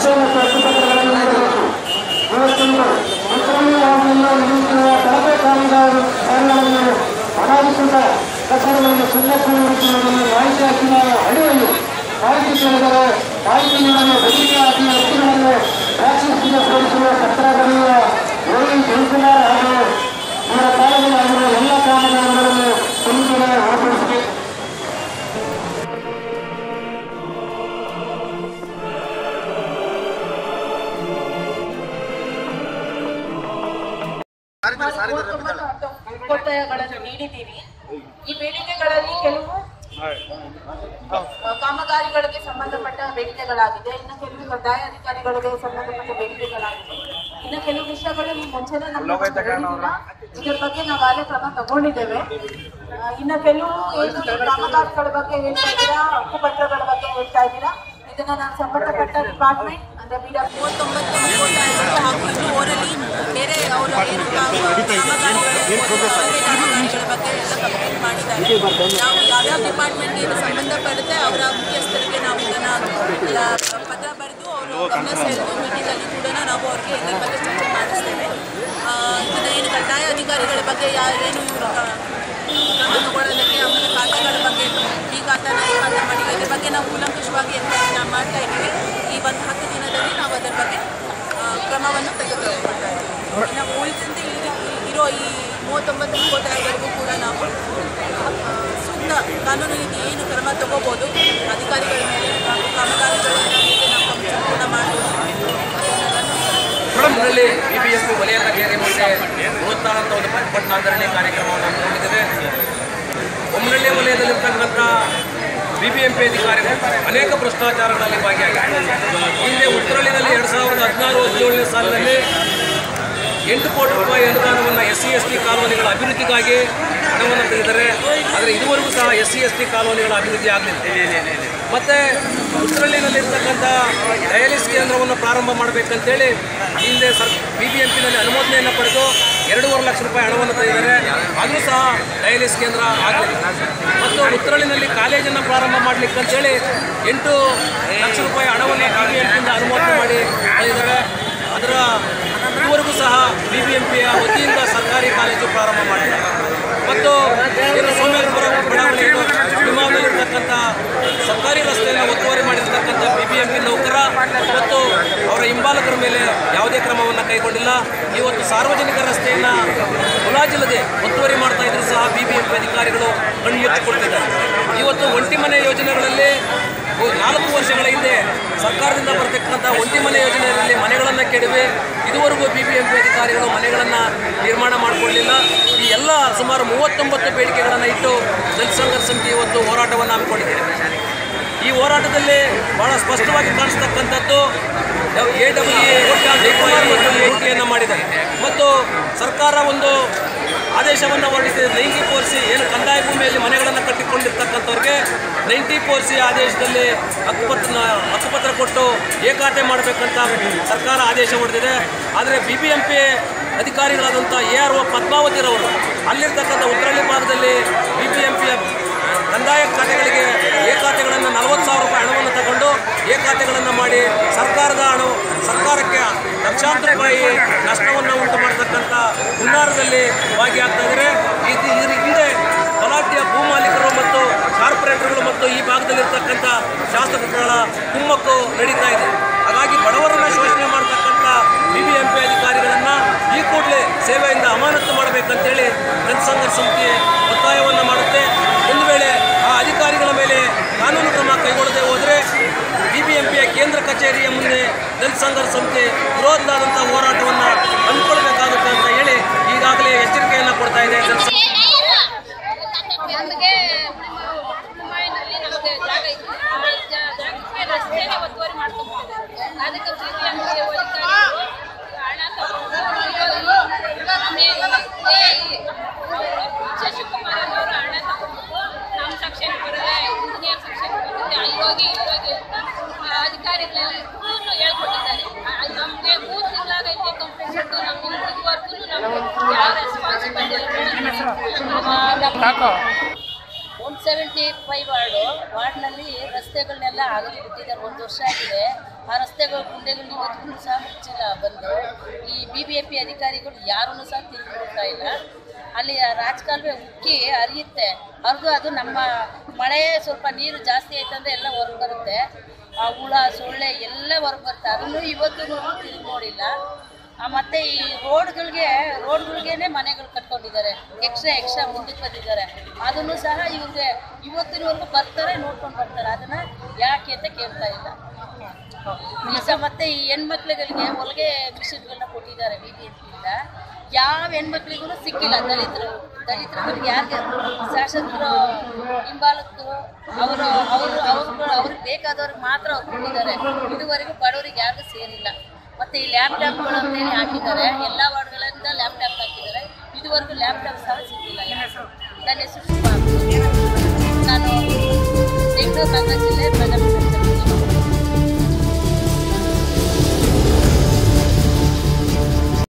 ರಸ್ತೆ ಮತ್ತು ಹಕ್ಕುಪತ್ರಗಳನ್ನು ನೀಡಬೇಕು ಇವತ್ತೊಂದು ಉತ್ತರನೇ ಅವರನ್ನು ನಡೆಯುತ್ತಿರುವ ಕಳಪೆ ಕಾಮಗಾರಿ ಕಾರ್ಯಗಳನ್ನು ಅನಾಧಿಕೃತ ಕಟ್ಟಡಗಳನ್ನು ಸುಣ್ಣಕ್ಕೆ ನೀಡುತ್ತಿರುವುದನ್ನು ಮಾಹಿತಿ ಹಕ್ಕಿನ ಅಡಿಯಲ್ಲಿ ಮಾಹಿತಿ ಕೇಳಿದರೆ ಮಾಹಿತಿ ನೀಡಲು ಬೆದರಿಕೆ ಹಾಕಿ ವ್ಯಕ್ತಿಗಳನ್ನು ಟ್ಯಾಕ್ಸಿಗೆ ಸೇರಿಸುವ ಪತ್ರ ಬರೆಯುವ ಯೋಗಿ ಜಯಕುಮಾರ್ ಹಾಗೂ ಇವರ ಕಾಲದಲ್ಲಿ ಆಗಿರುವ ಎಲ್ಲ ಕಾಮಗಾರಿಗಳನ್ನು ಸಮಿತಿಗೆ ಒಳಪಡಿಸಬೇಕು ಮೂವತ್ತೊಂಬತ್ತು ಒತ್ತಾಯಗಳನ್ನು ನೀಡಿದ್ದೀವಿ ಈ ಬೇಡಿಕೆಗಳಲ್ಲಿ ಕೆಲವು ಆ, ಕಾಮಗಾರಿಗಳಿಗೆ ಸಂಬಂಧಪಟ್ಟ ಬೇಡಿಕೆಗಳಾಗಿದೆ ಇನ್ನು ಕೆಲವು ಕಂದಾಯ ಅಧಿಕಾರಿಗಳಿಗೆ ಸಂಬಂಧಪಟ್ಟ ಬೇಡಿಕೆಗಳಾಗಿದೆ ಇನ್ನು ಕೆಲವು ವಿಷಯಗಳು ನೀವು ಮುಂಚೆನೆ ನಮ್ಗೆ ಹೇಳಿದ್ದೀರಾ. ಇದ್ರ ಬಗ್ಗೆ ನಾವು ಆಗಲೇ ಕ್ರಮ ತಗೊಂಡಿದ್ದೇವೆ ಆ, ಇನ್ನು ಕೆಲವು ಏನು ಕಾಮಗಾರಿಗಳ ಬಗ್ಗೆ ಹೇಳ್ತಾ ಇದ್ದೀರಾ ಹಕ್ಕುಪತ್ರಗಳ ಬಗ್ಗೆ ಹೇಳ್ತಾ ಇದ್ದೀರಾ ಇದನ್ನ ನಾನು ಸಂಬಂಧಪಟ್ಟ ಡಿಪಾರ್ಟ್ಮೆಂಟ್ ಅಂದ್ರೆ ಬಿ ಮೂವತ್ತೊಂಬತ್ತು ಮೂವತ್ತೈದು ಹಾಗೂ ಇನ್ನು ಓರಲ್ಲಿ ಬೇರೆ ಅವರ ಏನು ಕಾಮಗಾರಿಗಳ ಬಗ್ಗೆ ಎಲ್ಲ ಕಂಪ್ಲೇಂಟ್ ಮಾಡಿದ್ದಾರೆ ನಾವು ಯಾವ್ಯಾವ ಡಿಪಾರ್ಟ್ಮೆಂಟ್ಗೆ ಇದು ಸಂಬಂಧಪಡುತ್ತೆ ಅವರ ಮುಖ್ಯಸ್ಥರಿಗೆ ನಾವು ಇದನ್ನ ಎಲ್ಲ ಪತ್ರ ಬರೆದು ಅವರು ಗಮನ ಸೆಳೆದು ಮೀಟಿಂಗಲ್ಲಿ ಕೂಡ ನಾವು ಅವ್ರಿಗೆ ಇದರ ಬಗ್ಗೆ ಚರ್ಚೆ ಮಾಡಿಸ್ತೇವೆ ಆ, ಇದನ್ನ ಏನು ಕಡ್ಡಾಯ ಅಧಿಕಾರಿಗಳ ಬಗ್ಗೆ ಯಾ ಏನು ಇವರು ಕ್ರಮ ತಗೊಳ್ಳೋದಕ್ಕೆ ಆಮೇಲೆ ಖಾತೆಗಳ ಬಗ್ಗೆ ಈ ಖಾತಾನ ಈ ಖಾತೆ ಮಾಡಿ ಇದ್ರ ಬಗ್ಗೆ ನಾವು ಕೂಲಂಕುಷವಾಗಿ ಎಲ್ಲ ನಾವು ಮಾಡ್ತಾ ಇದ್ದೀವಿ ಈ ಒಂದು ಹತ್ತು ದಿನದಲ್ಲಿ ನಾವು ಅದರ ಬಗ್ಗೆ ಆ, ಕ್ರಮವನ್ನು ತೆಗೆದುಕೊಳ್ತಾ ಇದ್ದೀವಿ ಇನ್ನು ಉಳಿದಂತೆ ಈ ಇರೋ ಈ ಮೂವತ್ತೊಂಬತ್ತು ಮೂವತ್ತೈದವರೆಗೂ ಕೂಡ ನಾವು ಆ, ಸೂಕ್ತ ಕಾನೂನು ರೀತಿ ಏನು ಕ್ರಮ ತಗೋಬೋದು ಅಧಿಕಾರಿಗಳ ಮೇಲೆ ಹಾಗೂ ಕಾಮಗಾರಿಗಳ ಮೇಲೆ ನಾವು ಸಂಪೂರ್ಣ ಮಾಡ್ಬೋದು ಮೇಡಮ್ನಲ್ಲಿ ಬಿ ಬಿ ಎಸ್ ವಲಯ ಕಚೇರಿ ಮುಂದೆ ಬೃಹತ್ತಾದ ಒಂದು ಪ್ರತಿಭಟನಾಧರಣೆ ಕಾರ್ಯಕ್ರಮವನ್ನು ಹಮ್ಮಿಕೊಂಡಿದ್ದೇವೆ ಒಮ್ಮನಳ್ಳಿ ವಲಯದಲ್ಲಿರ್ತಕ್ಕಂಥ ಬಿ ಬಿ ಎಂ ಪಿ ಅಧಿಕಾರಿಗಳು ಅನೇಕ ಭ್ರಷ್ಟಾಚಾರಗಳಲ್ಲಿ ಭಾಗಿಯಾಗಿದ್ದಾರೆ ಹಿಂದೆ ಉತ್ತರಳ್ಳಿನಲ್ಲಿ ಎರಡು ಸಾವಿರದ ಹದಿನಾರು ಹದಿನೇಳನೇ ಸಾಲಿನಲ್ಲಿ ಎಂಟು ಕೋಟಿ ರೂಪಾಯಿ ಅನುದಾನವನ್ನು ಎಸ್ ಸಿ ಎಸ್ ಟಿ ಕಾಲೋನಿಗಳ ಅಭಿವೃದ್ಧಿಗಾಗಿ ಹಣವನ್ನು ತೆಗೆದರೆ ಆದರೆ ಇದುವರೆಗೂ ಸಹ ಎಸ್ ಸಿ ಎಸ್ ಟಿ ಕಾಲೋನಿಗಳ ಅಭಿವೃದ್ಧಿ ಆಗಲಿಲ್ಲ ಮತ್ತು ಉತ್ತರಳ್ಳಿನಲ್ಲಿರ್ತಕ್ಕಂಥ ಡಯಾಲಿಸ್ ಕೇಂದ್ರವನ್ನು ಪ್ರಾರಂಭ ಮಾಡಬೇಕಂತೇಳಿ ಹಿಂದೆ ಸರ್ ಬಿ ಬಿ ಎಂ ಪಿನಲ್ಲಿ ಅನುಮೋದನೆಯನ್ನು ಪಡೆದು ಎರಡೂವರೆ ಲಕ್ಷ ರೂಪಾಯಿ ಹಣವನ್ನು ತೆಗೆದರೆ ಅದು ಸಹ ಡಯಾಲಿಸ್ ಕೇಂದ್ರ ಆಗಲಿಲ್ಲ ಮತ್ತು ಉತ್ತರಳ್ಳಿನಲ್ಲಿ ಕಾಲೇಜನ್ನು ಪ್ರಾರಂಭ ಮಾಡಲಿಕ್ಕಂತೇಳಿ ಎಂಟು ಲಕ್ಷ ರೂಪಾಯಿ ಹಣವನ್ನು ಬಿ ಬಿ ಎಂ ಪಿಯಿಂದ ಅನುಮೋದನೆ ಮಾಡಿ ತೆಗೆದರೆ ಅದರ ಇದುವರೆಗೂ ಸಹ ಬಿ ಬಿ ಎಂ ಪಿಯ ವತಿಯಿಂದ ಸರ್ಕಾರಿ ಕಾಲೇಜು ಪ್ರಾರಂಭ ಮಾಡಿದ್ದಾರೆ ಮತ್ತು ಏನು ಸೋಮೇಶ್ವರ ಬಡಾವಣೆಯನ್ನು ವಿಮಾನದಲ್ಲಿರ್ತಕ್ಕಂಥ ಸರ್ಕಾರಿ ರಸ್ತೆಯನ್ನು ಒತ್ತುವರಿ ಮಾಡಿರ್ತಕ್ಕಂಥ ಬಿ ಬಿ ಎಂ ಪಿ ನೌಕರ ಮತ್ತು ಅವರ ಹಿಂಬಾಲಕರ ಮೇಲೆ ಯಾವುದೇ ಕ್ರಮವನ್ನು ಕೈಗೊಂಡಿಲ್ಲ ಇವತ್ತು ಸಾರ್ವಜನಿಕ ರಸ್ತೆಯನ್ನು ಮುಲಾಜಿಲ್ಲದೆ ಒತ್ತುವರಿ ಮಾಡ್ತಾ ಇದ್ರು ಸಹ ಬಿ ಬಿ ಎಂ ಪಿ ಅಧಿಕಾರಿಗಳು ಕಣ್ಣು ಮುಚ್ಚಿಕೊಳ್ತಿದ್ದಾರೆ ಇವತ್ತು ಒಂಟಿ ಮನೆ ಯೋಜನೆಗಳಲ್ಲಿ ಓ- ನಾಲ್ಕು ವರ್ಷಗಳ ಹಿಂದೆ ಸರ್ಕಾರದಿಂದ ಬರತಕ್ಕಂಥ ಒಂಟಿ ಮನೆ ಯೋಜನೆಯಲ್ಲಿ ಮನೆಗಳನ್ನು ಕೆಡವಿ ಇದುವರೆಗೂ ಬಿ ಬಿ ಎಂ ಪಿ ಅಧಿಕಾರಿಗಳು ಮನೆಗಳನ್ನು ನಿರ್ಮಾಣ ಮಾಡಿಕೊಳ್ಳಲಿಲ್ಲ ಈ ಎಲ್ಲ ಸುಮಾರು ಮೂವತ್ತೊಂಬತ್ತು ಬೇಡಿಕೆಗಳನ್ನು ಇಟ್ಟು ದಲಿತ ಸಂಘರ್ಷ ಸಮಿತಿ ಇವತ್ತು ಹೋರಾಟವನ್ನು ಹಮ್ಮಿಕೊಂಡಿದೆ ಈ ಹೋರಾಟದಲ್ಲಿ ಬಹಳ ಸ್ಪಷ್ಟವಾಗಿ ಕಾಣಿಸ್ತಕ್ಕಂಥದ್ದು ಎ ಡಬ್ಲ್ಯೂ ಜಯಕುಮಾರ್ ಮತ್ತು ಎನ್ ಟಿಯನ್ನು ಮಾಡಿದ್ದಾರೆ ಮತ್ತು ಸರ್ಕಾರ ಒಂದು ಆದೇಶವನ್ನು ಹೊರಡಿಸಿದೆ ಲೈಂಗಿಕ ಕೋರಿಸಿ ಏನು ಕಂದಾಯ ಭೂಮಿಯಲ್ಲಿ ಮನೆಗಳನ್ನು ಕಟ್ಟಿಕೊಂಡಿರ್ತಕ್ಕಂಥವ್ರಿಗೆ ನೈಂಟಿ ಫೋರ್ ಸಿ ಆದೇಶದಲ್ಲಿ ಹಕ್ಕುಪತ್ರ ಹಕ್ಕುಪತ್ರ ಕೊಟ್ಟು ಏಕಾಟೆ ಮಾಡಬೇಕಂತ ಸರ್ಕಾರ ಆದೇಶ ಹೊಡೆದಿದೆ ಆದರೆ ಬಿ ಬಿ ಎಂ ಪಿ ಅಧಿಕಾರಿಗಳಾದಂಥ ಎ ಆರ್ ಒ ಪದ್ಮಾವತಿರವರು ಅಲ್ಲಿರ್ತಕ್ಕಂಥ ಉತ್ತರಳ್ಳಿ ಭಾಗದಲ್ಲಿ ಬಿ ಬಿ ಎಂ ಪಿಯ ಕಂದಾಯ ಖಾತೆಗಳಿಗೆ ಏ ಖಾತೆಗಳನ್ನು ನಲವತ್ತು ಸಾವಿರ ರೂಪಾಯಿ ಹಣವನ್ನು ತಗೊಂಡು ಏ ಖಾತೆಗಳನ್ನು ಮಾಡಿ ಸರ್ಕಾರದ ಹಣ ಸರ್ಕಾರಕ್ಕೆ ಲಕ್ಷಾಂತರ ರೂಪಾಯಿ ನಷ್ಟವನ್ನು ಉಂಟು ಮಾಡತಕ್ಕಂಥ ಹುನ್ನಾರದಲ್ಲಿ ಭಾಗಿಯಾಗ್ತಾ ಇದ್ದಾರೆ ಇದು ಇದ್ರ ಹಿಂದೆ ಗಲಾಟೆಯ ಭೂ ಮಾಲೀಕರು ಮತ್ತು ಕಾರ್ಪೊರೇಟರ್ಗಳು ಮತ್ತು ಈ ಭಾಗದಲ್ಲಿರ್ತಕ್ಕಂಥ ಶಾಸಕರುಗಳ ಕುಮ್ಮಕ್ಕು ನಡೀತಾ ಇದೆ ಹಾಗಾಗಿ ಬಡವರನ್ನ ಶೋಷಣೆ ಮಾಡತಕ್ಕಂಥ ಬಿ ಬಿ ಎಂ ಪಿ ಅಧಿಕಾರಿಗಳನ್ನು ಈ ಕೂಡಲೇ ಸೇವೆಯಿಂದ ಅಮಾನತು ಮಾಡಬೇಕಂತೇಳಿ ದಲಿತ ಸಂಘರ್ಷ ಸಮಿತಿ ಒತ್ತಾಯವನ್ನು ಮಾಡುತ್ತೆ ಒಂದು ವೇಳೆ ಆ ಅಧಿಕಾರಿಗಳ ಮೇಲೆ ಕಾನೂನು ಕ್ರಮ ಕೈಗೊಳ್ಳದೆ ಹೋದರೆ ಬಿ ಬಿ ಎಂ ಪಿಯ ಕೇಂದ್ರ ಕಚೇರಿಯ ಮುಂದೆ ದಲಿತ ಸಂಘರ್ಷ ಸಮಿತಿ ವಿರೋಧವಾದಂಥ ಹೋರಾಟವನ್ನು ಹಮ್ಮಿಕೊಳ್ಬೇಕಾಗುತ್ತೆ ಅಂತ ಹೇಳಿ ಈಗಾಗಲೇ ಎಚ್ಚರಿಕೆಯನ್ನು ಕೊಡ್ತಾ ಇದೆ ದಲಿತ ಸಂಘ- ನಮಗೆ ಹುಡುಮಾಯಿನಲ್ಲಿ ನಮಗೆ ಜಾಗ ಇತ್ತು ಆ ಜಾ- ಜಾಗಕ್ಕೆ ರಸ್ತೆನೇ ಒತ್ತುವರಿ ಮಾಡ್ಕೊಂಡ್ಬಿಟ್ಟಿದ್ದಾರೆ ಅದಕ್ಕೆ ಪ್ರೀತಿ ಅಂಗಡಿಗೆ ಹೋಲಿಕಾರರು ಹಣ ತಗೊಂಡು ಶಶಿಕುಮಾರ್ ಅನ್ನೋರು ಹಣ ತಗೊಂಡು ನಮ್ಮ ಸೆಕ್ಷನ್ ಬರಲ್ಲ ಇಂಜಿನಿಯರ್ ಸೆಕ್ಷನ್ ಬರುತ್ತೆ ಅಲ್ಲಿ ಹೋಗಿ ಇಲ್ಲಿ ಹೋಗಿ ಅಂತ ಆ ಅಧಿಕಾರಿಗಳೆಲ್ಲ ಹೇಳ್ಕೊಟ್ಟಿದ್ದಾರೆ ಆ- ನಮ್ಗೆ ಮೂರು ತಿಂಗಳಾಗೈತೆ ಕಂಪ್ಲೇಂಟ್ ಕೊಟ್ಟು ನಮ್ಗೆ ಇದುವರೆಗೂ ನಮ್ಗೆ ಯಾವ ರೆಸ್ಪಾನ್ಸಿಬಿಲಿಟಿ ಇಲ್ಲ ಒನ್ ಸೆವೆಂಟಿ ಫೈವ್ ವಾರ್ಡು ವಾರ್ಡ್ನಲ್ಲಿ ರಸ್ತೆಗಳನ್ನೆಲ್ಲ ಅಗಲಿ ಬಿಟ್ಟಿದ್ದಾರೆ ಒಂದು ವರ್ಷ ಆಗಿದೆ ಆ ರಸ್ತೆಗಳು ಗುಂಡೆಗಳು ಇವತ್ತಿಗೂ ಸಹ ಮುಚ್ಚಿಲ್ಲ ಬಂದು ಈ ಬಿ ಬಿ ಎಂ ಪಿ ಅಧಿಕಾರಿಗಳು ಯಾರನ್ನೂ ಸಹ ತಿರುಗಿ ನೋಡ್ತಾ ಇಲ್ಲ ಅಲ್ಲಿ ಆ ರಾಜಕಾಲುವೆ ಉಕ್ಕಿ ಹರಿಯುತ್ತೆ ಹರಿದು ಅದು ನಮ್ಮ ಮಳೆ ಸ್ವಲ್ಪ ನೀರು ಜಾಸ್ತಿ ಆಯ್ತಂದ್ರೆ ಎಲ್ಲ ಹೊರಗೆ ಬರುತ್ತೆ ಆ ಹುಳ ಸೊಳ್ಳೆ ಎಲ್ಲ ಹೊರಗೆ ಬರುತ್ತೆ ಅದನ್ನು ಇವತ್ತು ತಿರುಗಿ ನೋಡಿಲ್ಲ ಆ, ಮತ್ತೆ ಈ ರೋಡ್ಗಳಿಗೆ ರೋಡ್ಗಳಿಗೇನೆ ಮನೆಗಳು ಕಟ್ಕೊಂಡಿದ್ದಾರೆ ಎಕ್ಸ್ಟ್ರಾ ಎಕ್ಸ್ಟ್ರಾ ಮುಂದಕ್ಕೆ ಬಂದಿದ್ದಾರೆ ಅದನ್ನು ಸಹ ಇವ್ರಿಗೆ ಇವತ್ತಿನವರೆಗೂ ಬರ್ತಾರೆ ನೋಡ್ಕೊಂಡು ಬರ್ತಾರೆ ಅದನ್ನ ಯಾಕೆ ಅಂತ ಕೇಳ್ತಾ ಇಲ್ಲ ಈ ಸ- ಮತ್ತೆ ಈ ಹೆಣ್ಮಕ್ಳುಗಳಿಗೆ ಹೊಲಿಗೆ ಮಿಷಿನ್ಗಳನ್ನ ಕೊಟ್ಟಿದ್ದಾರೆ ಬಿ ಬಿ ಇಂದ ಯಾವ ಹೆಣ್ಮಕ್ಳಿಗೂ ಸಿಕ್ಕಿಲ್ಲ ದಲಿತರು ದಲಿತರಿಗೆ ಯಾರಿಗೆ ಶಾಸಕರು ಹಿಂಬಾಲಕರು ಅವರು ಅವರು ಅವ್ರುಗಳು ಅವ್ರಿಗೆ ಬೇಕಾದವ್ರಿಗೆ ಮಾತ್ರ ಅವ್ರು ಕೊಟ್ಟಿದ್ದಾರೆ ಇದುವರೆಗೂ ಬಡವರಿಗೆ ಯಾರಿಗೂ ಸೇರಿಲ್ಲ ಮತ್ತೆ ಈ ಲ್ಯಾಪ್ಟಾಪ್ಗಳನ್ನೇ ಹಾಕಿದ್ದಾರೆ ಎಲ್ಲ ವಾರ್ಡ್ಗಳಿಂದ ಲ್ಯಾಪ್ಟಾಪ್ ಹಾಕಿದ್ದಾರೆ ಇದುವರೆಗೂ ಲ್ಯಾಪ್ಟಾಪ್ ಸಹ ಸಿಕ್ಕಿಲ್ಲ ನನ್ನ ಹೆಸರು ಸುಮಾ ಅಂತ.